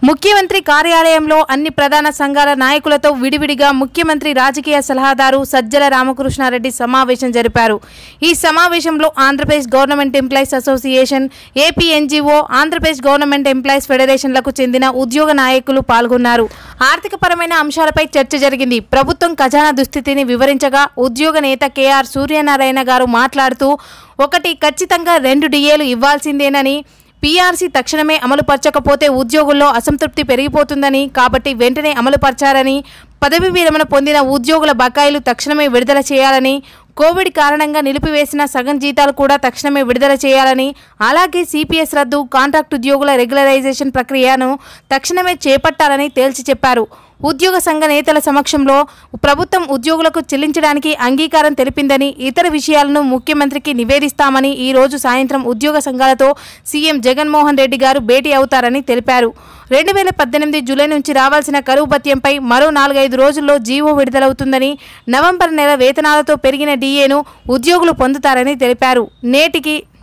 ముఖ్యమంత్రి కార్యాలయంలో అన్ని ప్రధాన సంఘాల నాయకులతో విడివిడిగా ముఖ్యమంత్రి రాజకీయ సలహాదారు సజ్జల రామకృష్ణారెడ్డి సమావేశం జరిపారు ఈ సమావేశంలో Andhra Pradesh government employees association AP NGO Andhra Pradesh government employees ఫెడరేషన్లకు చెందిన ఉద్యోగ నాయకులు పాల్గొన్నారు ఆర్థికపరమైన అంశాలపై చర్చ జరిగింది ప్రభుత్వం ఖజానా దుస్థితిని వివరించగా ఉద్యోగ నేత కేఆర్ సూర్యనారాయణ గారు మాట్లాడుతూ ఒకటి ఖచ్చితంగా రెండు డిఏలు ఇవ్వాల్సిందేనని పీఆర్సీ తక్షణమే అమలుపరచకపోతే ఉద్యోగుల్లో అసంతృప్తి పెరిగిపోతుందని కాబట్టి వెంటనే అమలుపరచారని పదవి విరమణ పొందిన ఉద్యోగుల బకాయిలు తక్షణమే విడుదల చేయాలని కోవిడ్ కారణంగా నిలిపివేసిన సగం జీతాలు కూడా తక్షణమే విడుదల చేయాలని అలాగే సిపిఎస్ రద్దు కాంట్రాక్ట్ ఉద్యోగుల రెగ్యులరైజేషన్ ప్రక్రియను తక్షణమే చేపట్టాలని తేల్చి చెప్పారు ఉద్యోగ సంఘ నేతల సమక్షంలో ప్రభుత్వం ఉద్యోగులకు చెల్లించడానికి అంగీకారం తెలిపిందని ఇతర విషయాలను ముఖ్యమంత్రికి నివేదిస్తామని ఈ రోజు సాయంత్రం ఉద్యోగ సంఘాలతో సీఎం జగన్మోహన్ రెడ్డి గారు భేటీ అవుతారని తెలిపారు రెండు వేల పద్దెనిమిది జూలై నుంచి రావాల్సిన కరువు భత్యంపై మరో నాలుగైదు రోజుల్లో జీవో విడుదలవుతుందని నవంబర్ నెల వేతనాలతో పెరిగిన డీఏను ఉద్యోగులు పొందుతారని తెలిపారు నేటికి